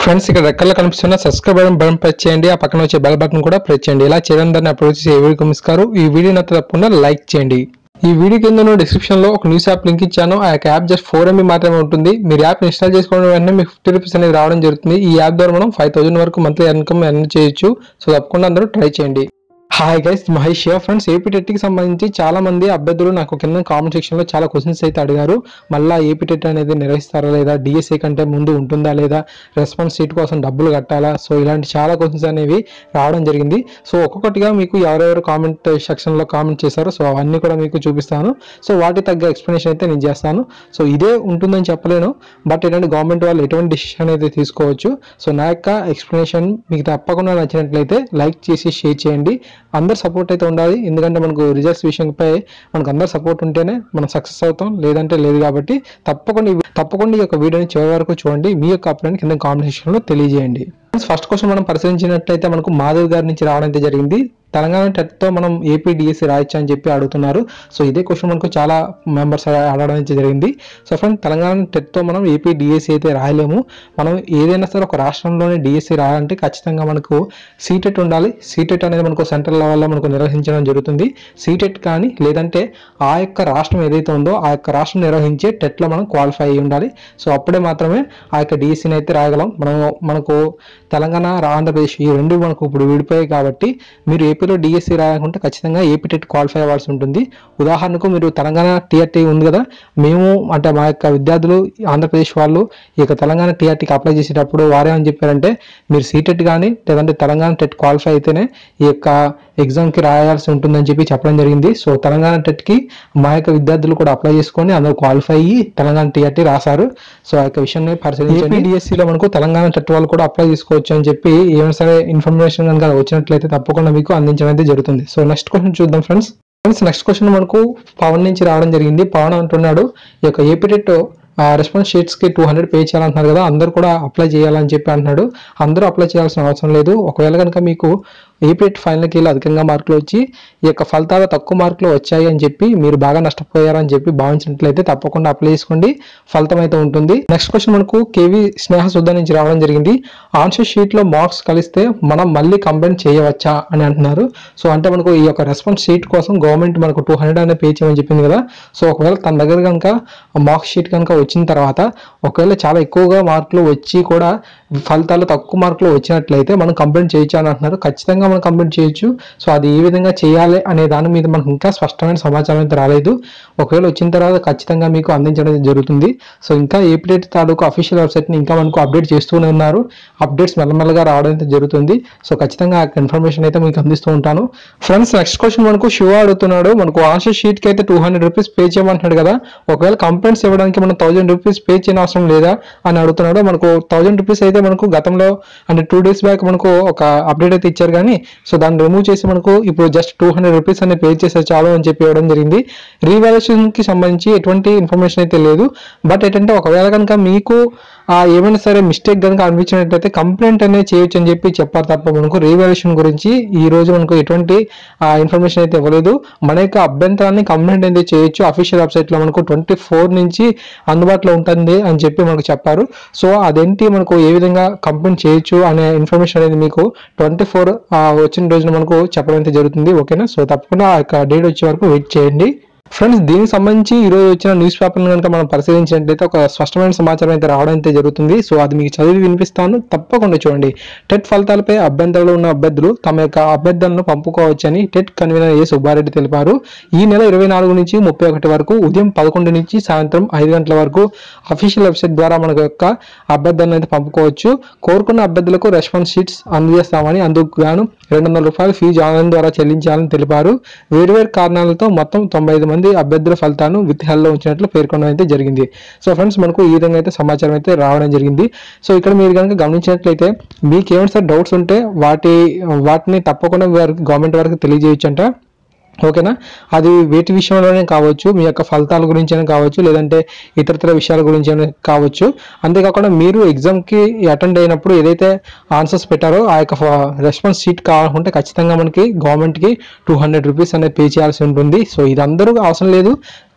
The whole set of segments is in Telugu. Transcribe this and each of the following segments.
ఫ్రెండ్స్ ఇక్కడ రెక్కల్లో కనిపిస్తున్న సబ్స్క్రైబ్ బటన్ బటన్ ప్రెస్ చేయండి ఆ పక్కన వచ్చే బెల్ బటన్ కూడా ప్రెస్ చేయండి ఇలా చేయడం దాన్ని అప్పుడు వచ్చి ఏ వీడియో మిస్కారు ఈ వీడియో నచ్చ తప్పకుండా లైక్ చేయండి ఈ వీడియో కింద డిస్క్రిప్షన్ లో ఒక న్యూస్ యాప్ లింక్ ఇచ్చాను ఆ యొక్క యాప్ జస్ట్ ఫోర్ ఎంబీ మాత్రమే ఉంటుంది మీరు యాప్ ఇన్స్టాల్ చేసుకోవడం వెంటనే మీకు ఫిఫ్టీ రూపీస్ అనేది రావడం జరుగుతుంది ఈ యాప్ ద్వారా మనం ఫైవ్ థౌసండ్ వరకు మంత్లీ ఇన్కమ్ ఎర్న్ చేయొచ్చు సో తప్పకుండా అందరూ ట్రై చేయండి hi guys Mahesh friends AP టెట్కి సంబంధించి చాలా మంది అభ్యర్థులు నాకు కింద కామెంట్ సెక్షన్ లో చాలా క్వశ్చన్స్ అయితే అడిగారు మళ్ళీ ఏపీ టెట్ అనేది నిర్వహిస్తారా లేదా డిఎస్ఏ కంటే ముందు ఉంటుందా లేదా రెస్పాన్స్ సీట్ కోసం డబ్బులు కట్టాలా సో ఇలాంటి చాలా క్వశ్చన్స్ అనేవి రావడం జరిగింది సో ఒక్కొక్కటిగా మీకు ఎవరెవరు కామెంట్ సెక్షన్ లో కామెంట్ చేశారో సో అవన్నీ కూడా మీకు చూపిస్తాను సో వాటి తగ్గ ఎక్స్ప్లెనేషన్ అయితే నేను చేస్తాను సో ఇదే ఉంటుందని చెప్పలేను బట్ ఏంటంటే గవర్నమెంట్ వాళ్ళు ఎటువంటి డిసిషన్ అయితే తీసుకోవచ్చు సో నా యొక్క ఎక్స్ప్లెనేషన్ మీకు తప్పకుండా నచ్చినట్లయితే లైక్ చేసి షేర్ చేయండి అందరు సపోర్ట్ అయితే ఉండాలి ఎందుకంటే మనకు రిజల్ట్స్ విషయంపై మనకు అందరు సపోర్ట్ ఉంటేనే మనం సక్సెస్ అవుతాం లేదంటే లేదు కాబట్టి తప్పకుండా ఈ- తప్పకుండా ఈ యొక్క వీడియోని చివరి వరకు చూడండి మీ యొక్క అభిప్రాయాన్ని కింద కామెంట్ సెక్షన్ లో తెలియజేయండి ఫస్ట్ క్వశ్చన్ మనం పరిశీలించినట్లయితే మనకు మాధవ్ గారి నుంచి రావడం అయితే జరిగింది తెలంగాణ టెట్ తో మనం ఏపీ డిఎస్సి రాయొచ్చు అని చెప్పి అడుగుతున్నారు సో ఇదే క్వశ్చన్ మనకు చాలా మెంబర్స్ అడగడం అయితే జరిగింది సో ఫ్రెండ్ తెలంగాణ టెట్ తో మనం ఏపీ డిఎస్సి అయితే రాయలేము మనం ఏదైనా సరే ఒక రాష్ట్రంలోనే డిఎస్సి రాయాలంటే ఖచ్చితంగా మనకు సీటెట్ ఉండాలి సీటెట్ అనేది మనకు సెంట్రల్ లెవెల్లో మనకు నిర్వహించడం జరుగుతుంది సీటెట్ కానీ లేదంటే ఆ యొక్క రాష్ట్రం ఏదైతే ఉందో ఆ యొక్క రాష్ట్రం నిర్వహించే టెట్లో మనం క్వాలిఫై అయ్యి ఉండాలి సో అప్పుడే మాత్రమే ఆ యొక్క డిఎస్సిని అయితే రాయగలం మనం మనకు తెలంగాణ ఆంధ్రప్రదేశ్ ఈ రెండు మనకు ఇప్పుడు విడిపోయాయి కాబట్టి మీరు ఏపీలో డిఎస్సి రాయకుంటే ఖచ్చితంగా ఏపీ టెట్ క్వాలిఫై అవ్వాల్సి ఉంటుంది ఉదాహరణకు మీరు తెలంగాణ టీఆర్టీ ఉంది కదా మేము అంటే మా యొక్క విద్యార్థులు ఆంధ్రప్రదేశ్ వాళ్ళు ఈ యొక్క తెలంగాణ టీఆర్టీకి అప్లై చేసేటప్పుడు వారేమని చెప్పారంటే మీరు సీటెట్ కానీ లేదంటే తెలంగాణ టెట్ క్వాలిఫై అయితేనే ఈ యొక్క ఎగ్జామ్కి రాయాల్సి ఉంటుందని చెప్పి చెప్పడం జరిగింది సో తెలంగాణ టెట్కి మా యొక్క విద్యార్థులు కూడా అప్లై చేసుకొని అందరూ క్వాలిఫై అయ్యి తెలంగాణ టీఆర్టీ రాశారు సో ఆ యొక్క విషయాన్ని పరిశీలించండి డిఎస్సిలో మనకు తెలంగాణ టెట్ వాళ్ళు కూడా అప్లై చేసుకోవచ్చు అని చెప్పి ఏమైనా సరే ఇన్ఫర్మేషన్ కనుక వచ్చినట్లయితే తప్పకుండా మీకు అందించడం అయితే జరుగుతుంది సో నెక్స్ట్ క్వశ్చన్ చూద్దాం ఫ్రెండ్స్ ఫ్రెండ్స్ నెక్స్ట్ క్వశ్చన్ మనకు పవన్ నుంచి రావడం జరిగింది పవన్ అంటున్నాడు ఈ యొక్క ఏపీ టెట్ రెస్పాన్స్ షీట్స్ కి టూ హండ్రెడ్ పే చేయాలంటున్నారు కదా అందరూ కూడా అప్లై చేయాలని చెప్పి అంటున్నాడు అందరూ అప్లై చేయాల్సిన అవసరం లేదు ఒకవేళ కనుక మీకు ఏపీఎట్ ఫైనల్కి వెళ్ళి అధికంగా మార్కులు వచ్చి ఈ యొక్క ఫలితాలు తక్కువ మార్కులు వచ్చాయి అని చెప్పి మీరు బాగా నష్టపోయారని చెప్పి భావించినట్లయితే తప్పకుండా అప్లై చేసుకోండి ఫలితం అయితే ఉంటుంది నెక్స్ట్ క్వశ్చన్ మనకు కేవీ స్నేహ సుద్ధ నుంచి రావడం జరిగింది ఆన్సర్ షీట్ లో మార్క్స్ కలిస్తే మనం మళ్ళీ కంప్లైంట్ చేయవచ్చా అని అంటున్నారు సో అంటే మనకు ఈ యొక్క రెస్పాన్స్ షీట్ కోసం గవర్నమెంట్ మనకు టూ హండ్రెడ్ అనేది పే చేయమని చెప్పింది కదా సో ఒకవేళ తన దగ్గర కనుక మార్క్స్ షీట్ కనుక వచ్చిన తర్వాత ఒకవేళ చాలా ఎక్కువగా మార్కులు వచ్చి కూడా ఫలితాలు తక్కువ మార్కులు వచ్చినట్లయితే మనం కంప్లైంట్ చేయొచ్చు అని అంటున్నారు ఖచ్చితంగా మనం కంప్లైంట్ చేయొచ్చు సో అది ఏ విధంగా చేయాలి అనే దాని మీద మనకు ఇంకా స్పష్టమైన సమాచారం అయితే రాలేదు ఒకవేళ వచ్చిన తర్వాత ఖచ్చితంగా మీకు అందించడం జరుగుతుంది సో ఇంకా ఏపీడేట్ తాలూకు అఫీషియల్ వెబ్సైట్ని ఇంకా మనకు అప్డేట్ చేస్తూనే ఉన్నారు అప్డేట్స్ మెల్లమెల్లగా రావడం అయితే జరుగుతుంది సో ఖచ్చితంగా ఆ ఇన్ఫర్మేషన్ అయితే మీకు అందిస్తూ ఉంటాను ఫ్రెండ్స్ నెక్స్ట్ క్వశ్చన్ మనకు శివ అడుగుతున్నాడు మనకు ఆన్సర్ షీట్ కి అయితే టూ హండ్రెడ్ రూపీస్ పే చేయమంటున్నాడు కదా ఒకవేళ కంప్లైంట్స్ ఇవ్వడానికి మనం థౌసండ్ రూపీస్ పే చేయని అవసరం లేదా అని అడుగుతున్నాడు మనకు థౌసండ్ రూపీస్ అయితే మనకు గతంలో అంటే టూ డేస్ బ్యాక్ మనకు ఒక అప్డేట్ అయితే ఇచ్చారు కానీ సో దాన్ని రిమూవ్ చేసి మనకు ఇప్పుడు జస్ట్ టూ హండ్రెడ్ రూపీస్ అనేది పే చేస్తే చాలు అని చెప్పి ఇవ్వడం జరిగింది రీవాల్యుయేషన్ కి సంబంధించి ఎటువంటి ఇన్ఫర్మేషన్ అయితే లేదు బట్ ఏంటంటే ఒకవేళ కనుక మీకు ఆ, ఏమైనా సరే మిస్టేక్ కనుక అనిపించినట్లయితే కంప్లైంట్ అనేది చేయొచ్చు అని చెప్పి చెప్పారు తప్ప మనకు రీవాల్యుయేషన్ గురించి ఈ రోజు మనకు ఎటువంటి ఇన్ఫర్మేషన్ అయితే ఇవ్వలేదు మన యొక్క అభ్యంతరాన్ని కంప్లైంట్ అయితే చేయొచ్చు అఫీషియల్ వెబ్సైట్ లో మనకు ట్వంటీ ఫోర్ నుంచి అందుబాటులో ఉంటుంది అని చెప్పి మనకు చెప్పారు సో అదేంటి మనకు ఏ విధంగా కంప్లైంట్ చేయొచ్చు అనే ఇన్ఫర్మేషన్ అనేది మీకు ట్వంటీ ఫోర్ వచ్చిన రోజున మనకు చెప్పడం అయితే జరుగుతుంది ఓకేనా సో తప్పకుండా ఆ యొక్క డేట్ వచ్చే వరకు వెయిట్ చేయండి ఫ్రెండ్స్ దీనికి సంబంధించి ఈ రోజు వచ్చిన న్యూస్ పేపర్ కనుక మనం పరిశీలించినట్లయితే ఒక స్పష్టమైన సమాచారం అయితే రావడం అయితే జరుగుతుంది సో అది మీకు చదివి వినిపిస్తాను తప్పకుండా చూడండి టెట్ ఫలితాలపై అభ్యంతరాలు ఉన్న అభ్యర్థులు తమ యొక్క అభ్యర్థనను పంపుకోవచ్చని టెట్ కన్వీనర్ ఏ సుబ్బారెడ్డి తెలిపారు ఈ నెల ఇరవై నాలుగు నుంచి ముప్పై ఒకటి వరకు ఉదయం పదకొండు నుంచి సాయంత్రం ఐదు గంటల వరకు అఫీషియల్ వెబ్సైట్ ద్వారా మన యొక్క అభ్యర్థనను అయితే పంపుకోవచ్చు కోరుకున్న అభ్యర్థులకు రెస్పాన్స్ షీట్స్ అందజేస్తామని అందుకు గాను రెండు వందల రూపాయలు ఫీజు ఆన్లైన్ ద్వారా చెల్లించాలని తెలిపారు వేరువేరు కారణాలతో మొత్తం తొంభై ఐదు మంది అభ్యర్థుల ఫలితాలను విత్ హెల్లో ఉంచినట్లు పేర్కొనడం అయితే జరిగింది సో ఫ్రెండ్స్ మనకు ఈ విధంగా అయితే సమాచారం అయితే రావడం జరిగింది సో ఇక్కడ మీరు కనుక గమనించినట్లయితే మీకు ఏమైనా సరే డౌట్స్ ఉంటే వాటి వాటిని తప్పకుండా వారికి గవర్నమెంట్ వారికి తెలియజేయచ్చు అంట ఓకేనా అది వేటి విషయంలోనే కావచ్చు మీ యొక్క ఫలితాల గురించి అయినా కావచ్చు లేదంటే ఇతరతర విషయాల గురించి అయినా కావచ్చు అంతేకాకుండా మీరు ఎగ్జామ్కి అటెండ్ అయినప్పుడు ఏదైతే ఆన్సర్స్ పెట్టారో ఆ యొక్క రెస్పాన్స్ షీట్ కావాలనుకుంటే ఖచ్చితంగా మనకి గవర్నమెంట్కి టూ హండ్రెడ్ రూపీస్ అనేది పే చేయాల్సి ఉంటుంది సో ఇది అందరూ అవసరం లేదు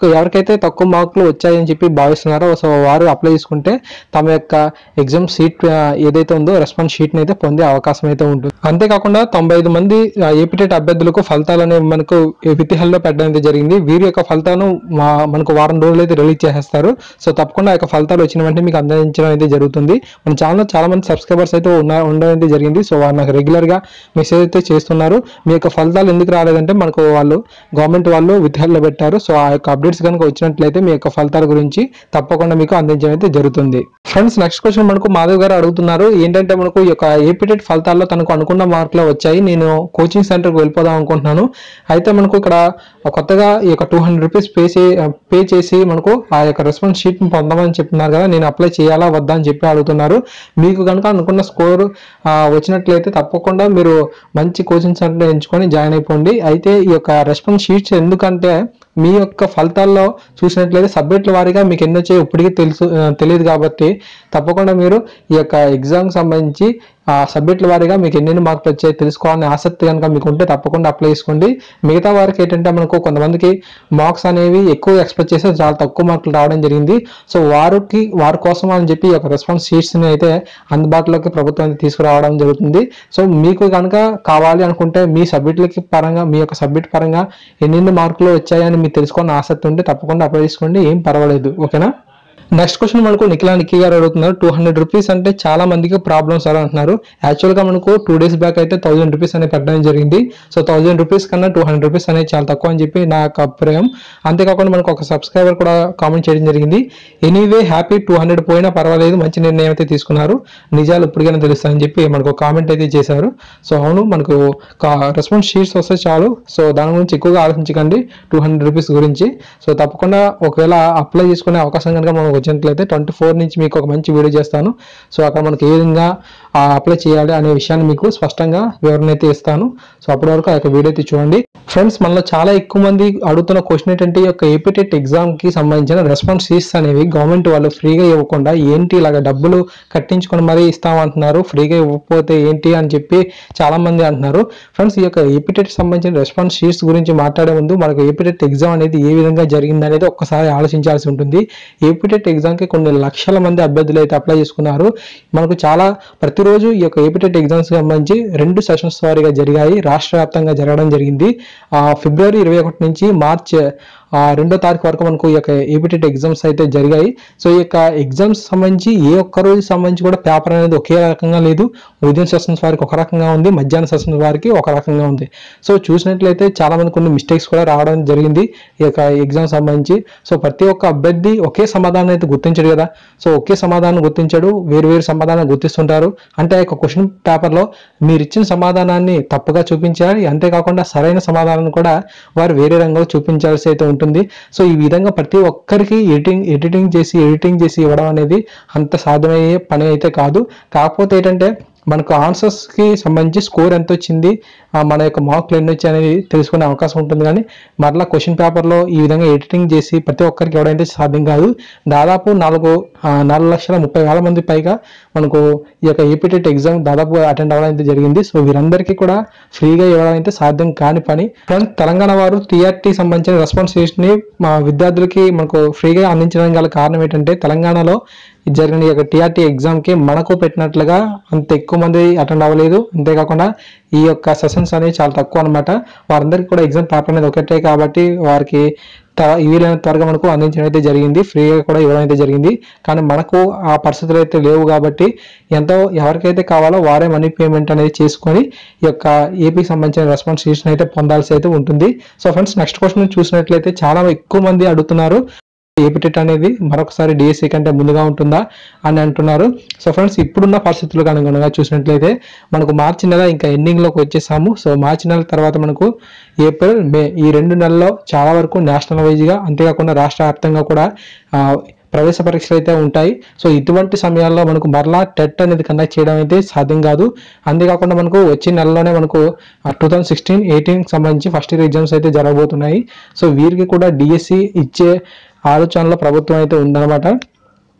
తక్కువ ఎవరికైతే తక్కువ మార్కులు వచ్చాయని చెప్పి భావిస్తున్నారో సో వారు అప్లై చేసుకుంటే తమ యొక్క ఎగ్జామ్ సీట్ ఆ, ఏదైతే ఉందో రెస్పాన్స్ షీట్ని అయితే పొందే అవకాశం అయితే ఉంటుంది అంతేకాకుండా తొంభై ఐదు మంది ఏపీటెట్ అభ్యర్థులకు ఫలితాలు అనేవి మనకు వితిహల్లో పెట్టడం అయితే జరిగింది వీరి యొక్క ఫలితాలను మా- మనకు వారం రోజులు అయితే రిలీజ్ చేసేస్తారు సో తప్పకుండా ఆ యొక్క ఫలితాలు వచ్చిన వెంటనే మీకు అందించడం అయితే జరుగుతుంది మన ఛానల్లో చాలా మంది సబ్స్క్రైబర్స్ అయితే ఉన్న ఉండడం అయితే జరిగింది సో వారు నాకు రెగ్యులర్ గా మెసేజ్ అయితే చేస్తున్నారు మీ యొక్క ఫలితాలు ఎందుకు రాలేదంటే మనకు వాళ్ళు గవర్నమెంట్ వాళ్ళు విత్హెల్లో పెట్టారు సో ఆ యొక్క అప్డేట్స్ కనుక వచ్చినట్లయితే మీ యొక్క ఫలితాల గురించి తప్పకుండా మీకు అందించడం అయితే జరుగుతుంది ఫ్రెండ్స్ నెక్స్ట్ క్వశ్చన్ మనకు మాధవ్ గారు అడుగుతున్నారు ఏంటంటే మనకు ఈ యొక్క ఏపీటెట్ ఫలితాల్లో తనకు అనుకున్న మార్కులు వచ్చాయి నేను కోచింగ్ సెంటర్కి వెళ్ళిపోదాం అనుకుంటున్నాను అయితే మనకు ఇక్కడ కొత్తగా ఈ యొక్క టూ హండ్రెడ్ రూపీస్ పే చే పే చేసి మనకు ఆ యొక్క రెస్పాన్స్ షీట్ పొందమని చెప్తున్నారు కదా నేను అప్లై చేయాలా వద్దా అని చెప్పి అడుగుతున్నారు మీకు కనుక అనుకున్న స్కోర్ వచ్చినట్లయితే తప్పకుండా మీరు మంచి కోచింగ్ సెంటర్ ఎంచుకొని జాయిన్ అయిపోండి అయితే ఈ యొక్క రెస్పాన్స్ షీట్స్ ఎందుకంటే మీ యొక్క ఫలితాల్లో చూసినట్లయితే సబ్జెక్టుల వారీగా మీకు ఎన్ని వచ్చాయో ఇప్పటికీ తెలుసు ఆ, తెలియదు కాబట్టి తప్పకుండా మీరు ఈ యొక్క ఎగ్జామ్కి సంబంధించి ఆ సబ్జెక్టుల వారీగా మీకు ఎన్ని మార్కులు వచ్చాయో తెలుసుకోవాలని ఆసక్తి కనుక మీకు ఉంటే తప్పకుండా అప్లై చేసుకోండి మిగతా వారికి ఏంటంటే మనకు కొంతమందికి మార్క్స్ అనేవి ఎక్కువ ఎక్స్పెక్ట్ చేస్తే చాలా తక్కువ మార్కులు రావడం జరిగింది సో వారికి వారి కోసం అని చెప్పి ఈ యొక్క రెస్పాన్స్ షీట్స్ని అయితే అందుబాటులోకి ప్రభుత్వం అయితే తీసుకురావడం జరుగుతుంది సో మీకు కనుక కావాలి అనుకుంటే మీ సబ్జెక్టులకి పరంగా మీ యొక్క సబ్జెక్ట్ పరంగా ఎన్నెన్ని మార్కులు వచ్చాయని మీకు తెలుసుకోవాలని ఆసక్తి ఉంటే తప్పకుండా అప్లై చేసుకోండి ఏం పర్వాలేదు ఓకేనా నెక్స్ట్ క్వశ్చన్ మనకు నిఖిలా నిక్కి గారు అడుగుతున్నారు టూ హండ్రెడ్ రూపీస్ అంటే చాలా మందికి ప్రాబ్లమ్స్ అలా అంటున్నారు యాక్చువల్ గా మనకు టూ డేస్ బ్యాక్ అయితే థౌసండ్ రూపీస్ అనేది పెట్టడం జరిగింది సో థౌసండ్ రూపీస్ కన్నా టూ హండ్రెడ్ రూపీస్ అనేది చాలా తక్కువ అని చెప్పి నా యొక్క అభిప్రాయం అంతేకాకుండా మనకు ఒక సబ్స్క్రైబర్ కూడా కామెంట్ చేయడం జరిగింది ఎనీవే హ్యాపీ టూ హండ్రెడ్ పోయినా పర్వాలేదు మంచి నిర్ణయం అయితే తీసుకున్నారు నిజాలు ఇప్పటికైనా తెలుస్తాయని చెప్పి మనకు కామెంట్ అయితే చేశారు సో అవును మనకు రెస్పాన్స్ షీట్స్ వస్తే చాలు సో దాని గురించి ఎక్కువగా ఆలోచించకండి టూ హండ్రెడ్ రూపీస్ గురించి సో తప్పకుండా ఒకవేళ అప్లై చేసుకునే అవకాశం కనుక మనకు వచ్చినట్లయితే ట్వంటీ ఫోర్ నుంచి మీకు ఒక మంచి వీడియో చేస్తాను సో అక్కడ మనకి ఏ విధంగా అప్లై చేయాలి అనే విషయాన్ని మీకు స్పష్టంగా వివరణ అయితే ఇస్తాను సో అప్పటి వరకు ఆ యొక్క వీడియో అయితే చూడండి ఫ్రెండ్స్ మనలో చాలా ఎక్కువ మంది అడుగుతున్న క్వశ్చన్ ఏంటంటే ఈ యొక్క ఏపీటెట్ ఎగ్జామ్ కి సంబంధించిన రెస్పాన్స్ షీట్స్ అనేవి గవర్నమెంట్ వాళ్ళు ఫ్రీగా ఇవ్వకుండా ఏంటి ఇలాగ డబ్బులు కట్టించుకొని మరీ ఇస్తామంటున్నారు ఫ్రీగా ఇవ్వకపోతే ఏంటి అని చెప్పి చాలా మంది అంటున్నారు ఫ్రెండ్స్ ఈ యొక్క ఏపీటెట్ సంబంధించిన రెస్పాన్స్ షీట్స్ గురించి మాట్లాడే ముందు మనకు ఏపీటెట్ ఎగ్జామ్ అనేది ఏ విధంగా జరిగింది అనేది ఒక్కసారి ఆలోచించాల్సి ఉంటుంది ఏపీటెట్ ఎగ్జామ్ కి కొన్ని లక్షల మంది అభ్యర్థులు అయితే అప్లై చేసుకున్నారు మనకు చాలా ప్రతిరోజు ఈ యొక్క ఏపీటెట్ ఎగ్జామ్స్ కి సంబంధించి రెండు సెషన్స్ వారీగా జరిగాయి రాష్ట్ర వ్యాప్తంగా జరగడం జరిగింది ఆ, ఫిబ్రవరి ఇరవై ఒకటి నుంచి మార్చ్ ఆ, రెండో తారీఖు వరకు మనకు ఈ యొక్క ఏపీటెట్ ఎగ్జామ్స్ అయితే జరిగాయి సో ఈ యొక్క ఎగ్జామ్స్ సంబంధించి ఏ ఒక్క రోజు సంబంధించి కూడా పేపర్ అనేది ఒకే రకంగా లేదు ఉదయం సెషన్స్ వారికి ఒక రకంగా ఉంది మధ్యాహ్నం సెషన్స్ వారికి ఒక రకంగా ఉంది సో చూసినట్లయితే చాలా మంది కొన్ని మిస్టేక్స్ కూడా రావడం జరిగింది ఈ యొక్క ఎగ్జామ్ సంబంధించి సో ప్రతి ఒక్క అభ్యర్థి ఒకే సమాధానం అయితే గుర్తించడు కదా సో ఒకే సమాధానం గుర్తించడు వేరు వేరు సమాధానం గుర్తిస్తుంటారు అంటే ఆ యొక్క క్వశ్చన్ పేపర్లో మీరు ఇచ్చిన సమాధానాన్ని తప్పుగా చూపించాలి అంతేకాకుండా సరైన సమాధానం కూడా వారు వేరే రంగంలో చూపించాల్సి అయితే ఉంటుంది సో ఈ విధంగా ప్రతి ఒక్కరికి ఎడిటింగ్ ఎడిటింగ్ చేసి ఎడిటింగ్ చేసి ఇవ్వడం అనేది అంత సాధ్యమయ్యే పని అయితే కాదు కాకపోతే ఏంటంటే మనకు ఆన్సర్స్ కి సంబంధించి స్కోర్ ఎంత వచ్చింది ఆ, మన యొక్క మార్కులు ఎన్ని వచ్చాయి అనేది తెలుసుకునే అవకాశం ఉంటుంది కానీ మరలా క్వశ్చన్ పేపర్లో ఈ విధంగా ఎడిటింగ్ చేసి ప్రతి ఒక్కరికి ఇవ్వడం సాధ్యం కాదు దాదాపు నాలుగు ఆ, నాలుగు లక్షల ముప్పై వేల మంది పైగా మనకు ఈ యొక్క ఏపీటెట్ ఎగ్జామ్ దాదాపు అటెండ్ అవ్వడం అయితే జరిగింది సో వీరందరికీ కూడా ఫ్రీగా ఇవ్వడం అయితే సాధ్యం కాని పని ఫ్రెండ్స్ తెలంగాణ వారు టీఆర్టీ సంబంధించిన రెస్పాన్స్ ని మా విద్యార్థులకి మనకు ఫ్రీగా అందించడానికి గల కారణం ఏంటంటే తెలంగాణలో జరిగిన ఈ యొక్క టీఆర్టీ ఎగ్జామ్ కి మనకు పెట్టినట్లుగా అంత ఎక్కువ మంది అటెండ్ అవ్వలేదు అంతేకాకుండా ఈ యొక్క సెషన్స్ అనేవి చాలా తక్కువ అనమాట వారందరికీ కూడా ఎగ్జామ్ పేపర్ అనేది ఒకటే కాబట్టి వారికి త- వీలైన త్వరగా మనకు అందించడం అయితే జరిగింది ఫ్రీగా కూడా ఇవ్వడం అయితే జరిగింది కానీ మనకు ఆ పరిస్థితులు అయితే లేవు కాబట్టి ఎంతో ఎవరికైతే కావాలో వారే మనీ పేమెంట్ అనేది చేసుకొని ఈ యొక్క ఏపీకి సంబంధించిన రెస్పాన్స్ షీట్స్ అయితే పొందాల్సి అయితే ఉంటుంది సో ఫ్రెండ్స్ నెక్స్ట్ క్వశ్చన్ చూసినట్లయితే చాలా ఎక్కువ మంది అడుగుతున్నారు ఏపీటెట్ అనేది మరొకసారి డిఎస్సి కంటే ముందుగా ఉంటుందా అని అంటున్నారు సో ఫ్రెండ్స్ ఇప్పుడున్న పరిస్థితులకు అనుగుణంగా చూసినట్లయితే మనకు మార్చి నెల ఇంకా ఎండింగ్ లోకి వచ్చేసాము సో మార్చి నెల తర్వాత మనకు ఏప్రిల్ మే ఈ రెండు నెలల్లో చాలా వరకు నేషనల్ వైజ్ గా అంతేకాకుండా రాష్ట్ర వ్యాప్తంగా కూడా ఆ, ప్రవేశ పరీక్షలు అయితే ఉంటాయి సో ఇటువంటి సమయాల్లో మనకు మరలా టెట్ అనేది కండక్ట్ చేయడం అయితే సాధ్యం కాదు అంతేకాకుండా మనకు వచ్చే నెలలోనే మనకు టూ థౌజండ్ సిక్స్టీన్ ఎయిటీన్ సంబంధించి ఫస్ట్ ఇయర్ ఎగ్జామ్స్ అయితే జరగబోతున్నాయి సో వీరికి కూడా డిఎస్సి ఇచ్చే ఆలోచనలో ప్రభుత్వం అయితే ఉందన్నమాట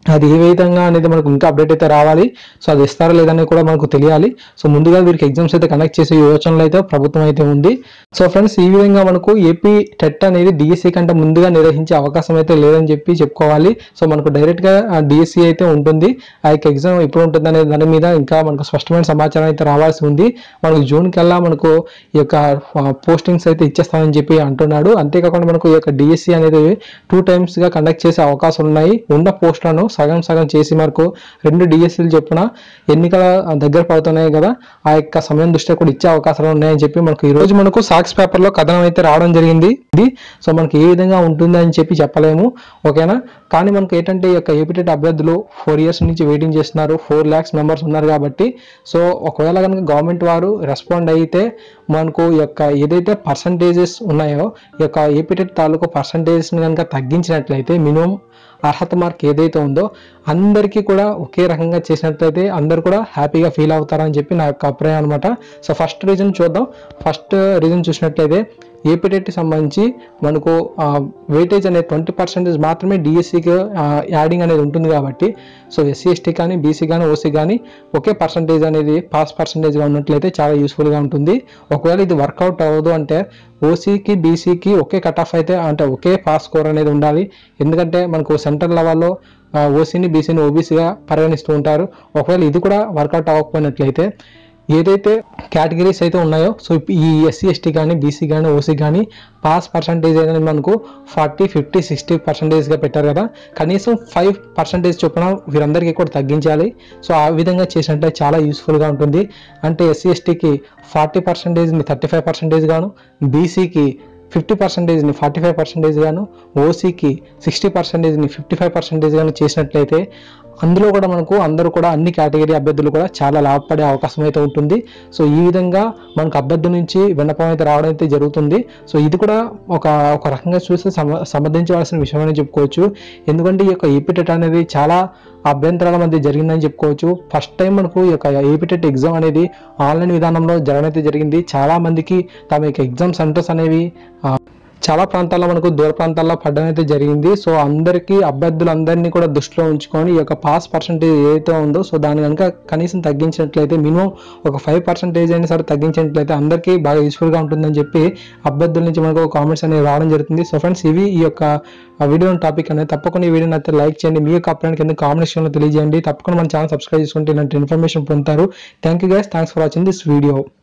అది ఏ విధంగా అనేది మనకు ఇంకా అప్డేట్ అయితే రావాలి సో అది ఇస్తారా లేదని కూడా మనకు తెలియాలి సో ముందుగా వీరికి ఎగ్జామ్స్ అయితే కండక్ట్ చేసే యోచనలో అయితే ప్రభుత్వం అయితే ఉంది సో ఫ్రెండ్స్ ఈ విధంగా మనకు ఏపీ టెట్ అనేది డిఎస్సి కంటే ముందుగా నిర్వహించే అవకాశం అయితే లేదని చెప్పి చెప్పుకోవాలి సో మనకు డైరెక్ట్ గా డిఎస్సి అయితే ఉంటుంది ఆ యొక్క ఎగ్జామ్ ఎప్పుడు ఉంటుంది అనే దాని మీద ఇంకా మనకు స్పష్టమైన సమాచారం అయితే రావాల్సి ఉంది మనకు జూన్ కల్లా మనకు ఈ యొక్క పోస్టింగ్స్ అయితే ఇచ్చేస్తామని చెప్పి అంటున్నాడు అంతేకాకుండా మనకు ఈ యొక్క డిఎస్సి అనేది టూ టైమ్స్ గా కండక్ట్ చేసే అవకాశం ఉన్నాయి ఉన్న పోస్టులను సగం సగం చేసి మనకు రెండు డిఎస్సీలు చొప్పున ఎన్నికల దగ్గర పడుతున్నాయి కదా ఆ యొక్క సమయం దృష్ట్యా కూడా ఇచ్చే అవకాశాలు ఉన్నాయని చెప్పి మనకు ఈ రోజు మనకు సాక్స్ పేపర్ లో కథనం అయితే రావడం జరిగింది ఇది సో మనకి ఏ విధంగా ఉంటుంది అని చెప్పి చెప్పలేము ఓకేనా కానీ మనకు ఏంటంటే ఈ యొక్క ఏపీటెట్ అభ్యర్థులు ఫోర్ ఇయర్స్ నుంచి వెయిటింగ్ చేస్తున్నారు ఫోర్ ల్యాక్స్ మెంబర్స్ ఉన్నారు కాబట్టి సో ఒకవేళ కనుక గవర్నమెంట్ వారు రెస్పాండ్ అయితే మనకు ఈ యొక్క ఏదైతే పర్సంటేజెస్ ఉన్నాయో ఈ యొక్క ఏపీటెట్ తాలూకు పర్సంటేజెస్ని కనుక తగ్గించినట్లయితే మినిమం అర్హత మార్క్ ఏదైతే ఉందో అందరికీ కూడా ఒకే రకంగా చేసినట్లయితే అందరు కూడా హ్యాపీగా ఫీల్ అవుతారని చెప్పి నా యొక్క అభిప్రాయం అనమాట సో ఫస్ట్ రీజన్ చూద్దాం ఫస్ట్ రీజన్ చూసినట్లయితే ఏపీటెట్కి సంబంధించి మనకు వెయిటేజ్ అనేది ట్వంటీ పర్సెంటేజ్ మాత్రమే డిఎస్సికి యాడింగ్ అనేది ఉంటుంది కాబట్టి సో ఎస్సీ ఎస్టీ కానీ బీసీ కానీ ఓసీ కానీ ఒకే పర్సంటేజ్ అనేది పాస్ పర్సంటేజ్గా ఉన్నట్లయితే చాలా యూస్ఫుల్గా ఉంటుంది ఒకవేళ ఇది వర్కౌట్ అవ్వదు అంటే ఓసీకి బీసీకి ఒకే కట్ ఆఫ్ అయితే అంటే ఒకే పాస్ స్కోర్ అనేది ఉండాలి ఎందుకంటే మనకు సెంట్రల్ లెవెల్లో ఓసీని బీసీని ఓబీసీగా పరిగణిస్తూ ఉంటారు ఒకవేళ ఇది కూడా వర్కౌట్ అవ్వకపోయినట్లయితే ఏదైతే కేటగిరీస్ అయితే ఉన్నాయో సో ఈ ఎస్సీ ఎస్టీ కానీ బీసీ కానీ ఓసీ కానీ పాస్ పర్సంటేజ్ అనేది మనకు ఫార్టీ ఫిఫ్టీ సిక్స్టీ పర్సంటేజ్గా పెట్టారు కదా కనీసం ఫైవ్ పర్సంటేజ్ చొప్పున వీరందరికీ కూడా తగ్గించాలి సో ఆ విధంగా చేసినట్టే చాలా యూస్ఫుల్గా ఉంటుంది అంటే ఎస్సీ ఎస్టీకి ఫార్టీ పర్సంటేజ్ని థర్టీ ఫైవ్ పర్సంటేజ్ గాను బీసీకి ఫిఫ్టీ పర్సెంటేజ్ని ఫార్టీ ఫైవ్ పర్సెంటేజ్ గాను ఓసీకి సిక్స్టీ పర్సెంటేజ్ని ఫిఫ్టీ ఫైవ్ పర్సెంటేజ్ గాను చేసినట్లయితే అందులో కూడా మనకు అందరూ కూడా అన్ని కేటగిరీ అభ్యర్థులు కూడా చాలా లాభపడే అవకాశం అయితే ఉంటుంది సో ఈ విధంగా మనకు అభ్యర్థుల నుంచి విన్నపం అయితే రావడం అయితే జరుగుతుంది సో ఇది కూడా ఒక ఒక రకంగా చూస్తే సమ సమర్థించవలసిన విషయం అని చెప్పుకోవచ్చు ఎందుకంటే ఈ యొక్క ఈపీటెట్ అనేది చాలా అభ్యంతరాల మధ్య జరిగిందని చెప్పుకోవచ్చు ఫస్ట్ టైం మనకు ఈ యొక్క ఏపీటెట్ ఎగ్జామ్ అనేది ఆన్లైన్ విధానంలో జరగనైతే జరిగింది చాలా మందికి తమ యొక్క ఎగ్జామ్ సెంటర్స్ అనేవి ఆ, చాలా ప్రాంతాల్లో మనకు దూర ప్రాంతాల్లో పడడం అయితే జరిగింది సో అందరికీ అభ్యర్థులందరినీ కూడా దృష్టిలో ఉంచుకొని ఈ యొక్క పాస్ పర్సంటేజ్ ఏదైతే ఉందో సో దాన్ని కనుక కనీసం తగ్గించినట్లయితే మినిమం ఒక ఫైవ్ పర్సెంటేజ్ అయినా సరే తగ్గించినట్లయితే అందరికీ బాగా యూస్ఫుల్గా ఉంటుందని చెప్పి అభ్యర్థుల నుంచి మనకు కామెంట్స్ అనేవి రావడం జరుగుతుంది సో ఫ్రెండ్స్ ఇవి ఈ యొక్క వీడియో టాపిక్ అనేది తప్పకుండా ఈ వీడియోని అయితే లైక్ చేయండి మీ యొక్క అభిప్రాయం కింద కాంబినేషన్లో తెలియజేయండి తప్పకుండా మన ఛానల్ సబ్స్క్రైబ్ చేసుకుంటే ఇలాంటి ఇన్ఫర్మేషన్ పొందుతారు thank you guys thanks for watching this video